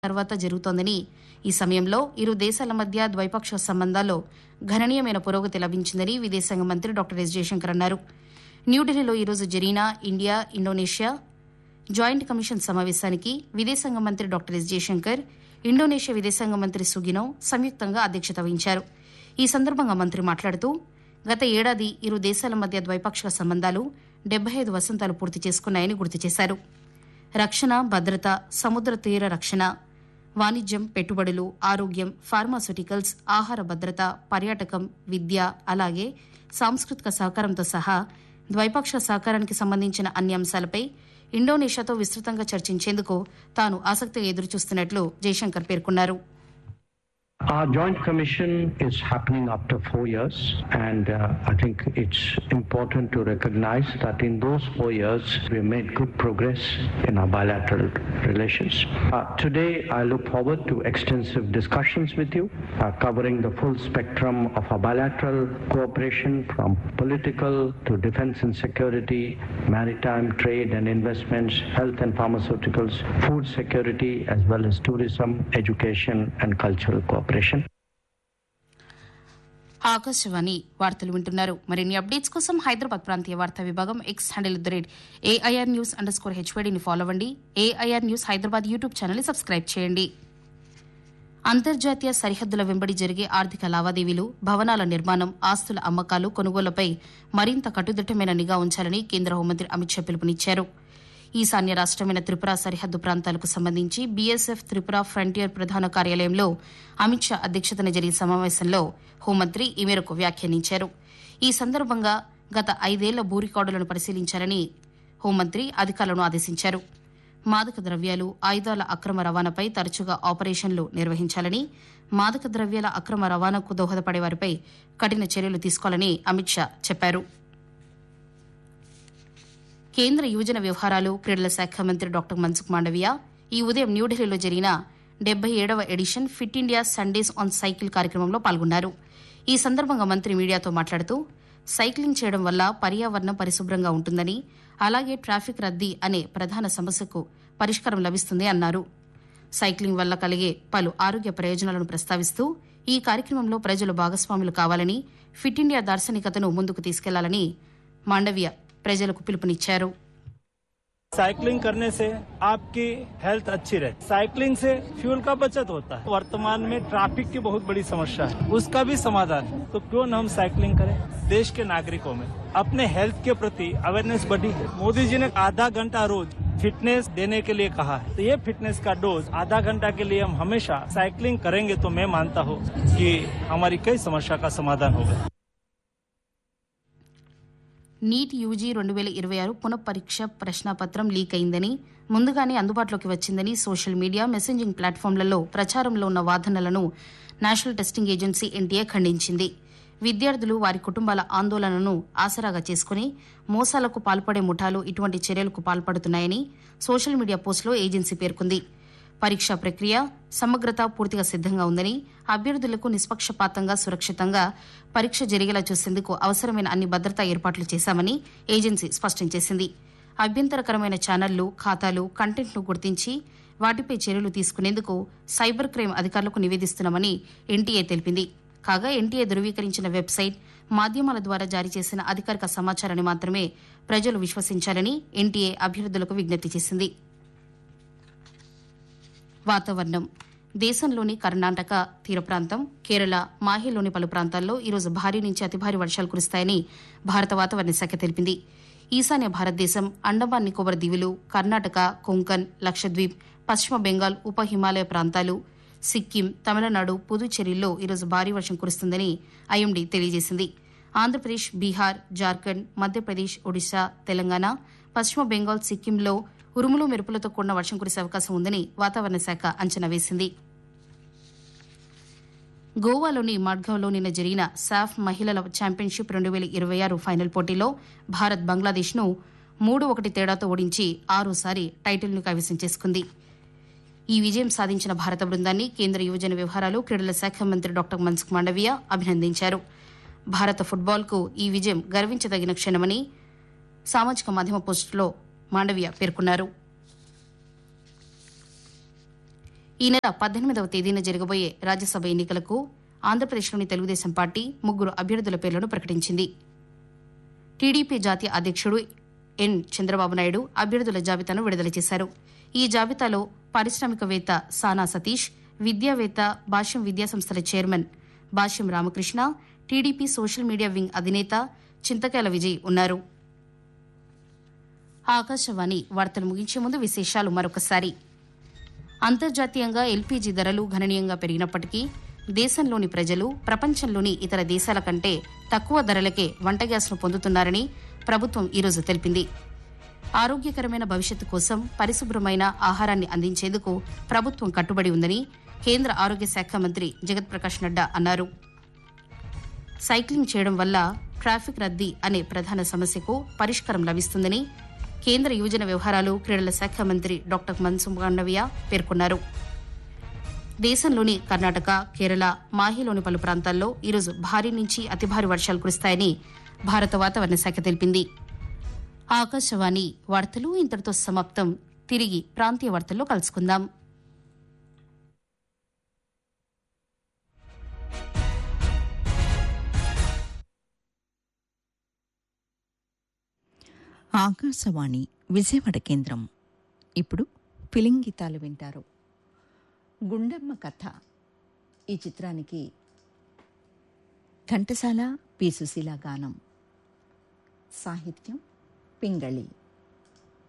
తర్వాత జరుగుతోందని ఈ సమయంలో ఇరు దేశాల మధ్య ద్వైపాక్షిక సంబంధాల్లో గణనీయమైన పురోగతి లభించిందని విదేశాంగ మంత్రి డాక్టర్ ఎస్ జయశంకర్ అన్నారు న్యూఢిల్లీలో ఈరోజు జరీనా ఇండియా ఇండోనేషియా జాయింట్ కమిషన్ సమావేశానికి విదేశాంగ మంత్రి డాక్టర్ ఎస్ జయశంకర్ ఇండోనేషియా విదేశాంగ మంత్రి సుగినో సంయుక్తంగా అధ్యక్షత వహించారు ఈ సందర్భంగా మంత్రి మాట్లాడుతూ గత ఏడాది ఇరు దేశాల మధ్య ద్వైపాక్షిక సంబంధాలు డెబ్బై ఐదు వసంతాలు పూర్తి చేసుకున్నాయని గుర్తు చేశారు రక్షణ భద్రత సముద్ర తీర రక్షణ వాణిజ్యం పెట్టుబడులు ఆరోగ్యం ఫార్మాస్యూటికల్స్ ఆహార భద్రత పర్యాటకం విద్య అలాగే సాంస్కృతిక సహకారంతో సహా ద్వైపాక్షిక సహకారానికి సంబంధించిన అన్ని అంశాలపై ఇండోనేషియాతో విస్తృతంగా చర్చించేందుకు తాను ఆసక్తిగా ఎదురుచూస్తున్నట్లు జయశంకర్ పేర్కొన్నారు Our joint commission is happening after four years, and uh, I think it's important to recognize that in those four years we made good progress in our bilateral relations. Uh, today, I look forward to extensive discussions with you, uh, covering the full spectrum of our bilateral cooperation from political to defense and security, maritime trade and investments, health and pharmaceuticals, food security, as well as tourism, education, and cultural cooperation. Akashvani వార్తలు వింటున్నారు మరిన్ని updates కోసం హైదరాబాద్ ప్రాంతీయ వార్తా విభాగం X handle the rate AIR news underscore హెచ్వైడీని follow అవ్వండి AIR news Hyderabad YouTube channel subscribe చేయండి అంతర్జాతీయ సరిహద్దుల వెంబడి జరిగే ఆర్థిక లావాదేవీలు భవనాల నిర్మాణం ఆస్తుల అమ్మకాలు కొనుగోళ్లపై మరింత కట్టుదిట్టమైన నిఘా ఉంచాలని కేంద్ర హోంమంత్రి అమిత్ షా పిలుపునిచ్చారు ఈశాన్య రాష్టమైన త్రిపుర సరిహద్దు ప్రాంతాలకు సంబంధించి బీఎస్ఎఫ్ త్రిపుర ఫ్రంటియర్ ప్రధాన కార్యాలయంలో అమిత్ షా అధ్యక్షతన జరిగిన సమావేశంలో హోంమంత్రి ఈ మేరకు వ్యాఖ్యానించారు ఈ సందర్భంగా గత ఐదేళ్ల భూ రికార్డులను పరిశీలించాలని హోంమంత్రి అధికారులను ఆదేశించారు మాదక ద్రవ్యాలు ఆయుధాల అక్రమ రవాణాపై తరచుగా ఆపరేషన్లు నిర్వహించాలని మాదక ద్రవ్యాల అక్రమ రవాణాకు దోహదపడే వారిపై కఠిన చర్యలు తీసుకోవాలని అమిత్ షా చెప్పారు కేంద్ర యువజన వ్యవహారాలు క్రీడల శాఖ మంత్రి డాక్టర్ మన్సుఖ్ మాండవియా ఈ ఉదయం న్యూఢిల్లీలో జరిగిన డెబ్బై ఏడవ edition fit India Sundays on cycle కార్యక్రమంలో పాల్గొన్నారు ఈ సందర్భంగా మంత్రి మీడియాతో మాట్లాడుతూ సైక్లింగ్ చేయడం వల్ల పర్యావరణం పరిశుభ్రంగా ఉంటుందని అలాగే ట్రాఫిక్ రద్దీ అనే ప్రధాన సమస్యకు పరిష్కారం లభిస్తుంది అన్నారు సైక్లింగ్ వల్ల కలిగే పలు ఆరోగ్య ప్రయోజనాలను ప్రస్తావిస్తూ ఈ కార్యక్రమంలో ప్రజలు భాగస్వాములు కావాలని ఫిట్ ఇండియా దార్శనికతను ముందుకు తీసుకెళ్లాలని మాండవ్య ప్రజలకు పిలుపునిచ్చారు साइकिलिंग करने से आपकी हेल्थ अच्छी रहती साइकिलिंग से फ्यूल का बचत होता है वर्तमान में ट्रैफिक की बहुत बड़ी समस्या है उसका भी समाधान है तो क्यों न हम साइकिलिंग करें देश के नागरिकों में अपने हेल्थ के प्रति अवेयरनेस बढ़ी है मोदी जी ने आधा घंटा रोज फिटनेस देने के लिए कहा है तो ये फिटनेस का डोज आधा घंटा के लिए हम हमेशा साइकिलिंग करेंगे तो मैं मानता हूँ कि हमारी कई समस्या का समाधान होगा నీట్ యూజీ రెండు వేల ఇరవై ఆరు పునఃపరీక్ష ప్రశ్నాపత్రం లీక్ అయిందని ముందుగానే అందుబాటులోకి వచ్చిందని సోషల్ మీడియా మెసెంజింగ్ ప్లాట్ఫామ్లలో ప్రచారంలో ఉన్న వాదనలను నేషనల్ టెస్టింగ్ ఏజెన్సీ ఎన్టీఏ ఖండించింది విద్యార్థులు వారి కుటుంబాల ఆందోళనను ఆసరాగా చేసుకుని మోసాలకు పాల్పడే ముఠాలు ఇటువంటి చర్యలకు పాల్పడుతున్నాయని సోషల్ మీడియా పోస్టులో ఏజెన్సీ పేర్కొంది పరీక్షా ప్రక్రియ సమగ్రత పూర్తిగా సిద్దంగా ఉందని అభ్యర్థులకు నిష్పక్షపాతంగా సురక్షితంగా పరీక్ష జరిగేలా చూసేందుకు అవసరమైన అన్ని భద్రతా ఏర్పాట్లు చేశామని ఏజెన్సీ స్పష్టం చేసింది అభ్యంతరకరమైన ఛానళ్లు ఖాతాలు కంటెంట్ను గుర్తించి వాటిపై చర్యలు తీసుకునేందుకు సైబర్ క్రైమ్ అధికారులకు నివేదిస్తున్నామని ఎన్టీఏ తెలిపింది కాగా ఎన్టీఏ ధృవీకరించిన వెబ్సైట్ మాధ్యమాల ద్వారా జారీ చేసిన అధికారిక సమాచారాన్ని మాత్రమే ప్రజలు విశ్వసించాలని ఎన్టీఏ అభ్యర్థులకు విజ్ఞప్తి చేసింది వాతావరణం దేశంలోని కర్ణాటక తీర ప్రాంతం కేరళ మాహేలోని పలు ప్రాంతాల్లో ఈరోజు భారీ నుంచి అతి భారీ వర్షాలు కురుస్తాయని భారత వాతావరణ శాఖ తెలిపింది ఈశాన్య భారతదేశం అండమాన్ నికోబార్ దీవులు కర్ణాటక కొంకన్ లక్షద్వీప్ పశ్చిమ బెంగాల్ ఉప హిమాలయ ప్రాంతాలు సిక్కిం తమిళనాడు పుదుచ్చేరిల్లో ఈరోజు భారీ వర్షం కురుస్తుందని ఐఎండీ తెలియజేసింది ఆంధ్రప్రదేశ్ బీహార్ జార్ఖండ్ మధ్యప్రదేశ్ ఒడిశా తెలంగాణ పశ్చిమ బెంగాల్ సిక్కింలో ఉరుములు మెరుపులతో కూడిన వర్షం కురిసే అవకాశం ఉందని వాతావరణ శాఖ అంచనా వేసింది గోవాలోని మడ్గావ్లో నిన్న జరిగిన సాఫ్ మహిళల ఛాంపియన్షిప్ రెండు వేల ఇరవై ఆరు ఫైనల్ పోటీలో భారత్ బంగ్లాదేశ్ను మూడు ఒకటి తేడాతో ఓడించి ఆరోసారి టైటిల్ను కైవసం చేసుకుంది ఈ విజయం సాధించిన భారత బృందాన్ని కేంద్ర యువజన వ్యవహారాలు క్రీడల శాఖ మంత్రి డాక్టర్ మన్సుఖ్ మాండవియా అభినందించారు భారత ఫుట్బాల్కు ఈ విజయం గర్వించదగిన క్షణమని సామాజిక మాధ్యమ పోస్టులో మాండవియా పేర్కొన్నారు ఈ నెల పద్దెనిమిదవ తేదీన జరగబోయే రాజ్యసభ ఎన్నికలకు ఆంధ్రప్రదేశ్లోని తెలుగుదేశం పార్టీ ముగ్గురు అభ్యర్థుల పేర్లను ప్రకటించింది టీడీపీ జాతీయ అధ్యక్షుడు ఎన్ చంద్రబాబు నాయుడు అభ్యర్థుల జాబితాను విడుదల చేశారు ఈ జాబితాలో పారిశ్రామికవేత్త సానా సతీష్ విద్యావేత్త భాష్యం విద్యాసంస్థల chairman Bhashyam Ramakrishna TDP social media wing అధినేత చింతకాయల విజయ్ ఉన్నారు ఆకాశవాణి వార్తలు ముగించే ముందు విశేషాలు మరొకసారి అంతర్జాతీయంగా ఎల్పీజీ ధరలు గణనీయంగా పెరిగినప్పటికీ దేశంలోని ప్రజలు ప్రపంచంలోని ఇతర దేశాల కంటే తక్కువ ధరలకే వంట గ్యాస్ను పొందుతున్నారని ప్రభుత్వం ఈరోజు తెలిపింది ఆరోగ్యకరమైన భవిష్యత్తు కోసం పరిశుభ్రమైన ఆహారాన్ని అందించేందుకు ప్రభుత్వం కట్టుబడి ఉందని కేంద్ర ఆరోగ్య శాఖ మంత్రి జగత్ ప్రకాష్ నడ్డా అన్నారు సైక్లింగ్ చేయడం వల్ల ట్రాఫిక్ రద్దీ అనే ప్రధాన సమస్యకు పరిష్కారం లభిస్తుందని కేంద్ర యువజన వ్యవహారాలు క్రీడల శాఖ మంత్రి డాక్టర్ మన్సుఖ్ మాండవియా పేర్కొన్నారు దేశంలోని కర్ణాటక కేరళ మాహిలోని పలు ప్రాంతాల్లో ఈరోజు భారీ నుంచి అతి భారీ వర్షాలు కురుస్తాయని భారత వాతావరణ శాఖ తెలిపింది ఆకాశవాణి వార్తలు ఇంతటితో సమాప్తం తిరిగి ప్రాంతీయ వార్తల్లో కలుసుకుందాం ఆకాశవాణి విజయవాడ కేంద్రం ఇప్పుడు ఫిలిం గీతాలు వింటారు గుండమ్మ కథ ఈ చిత్రానికి ఘంటసాల పి సుశీల గానం సాహిత్యం పింగళి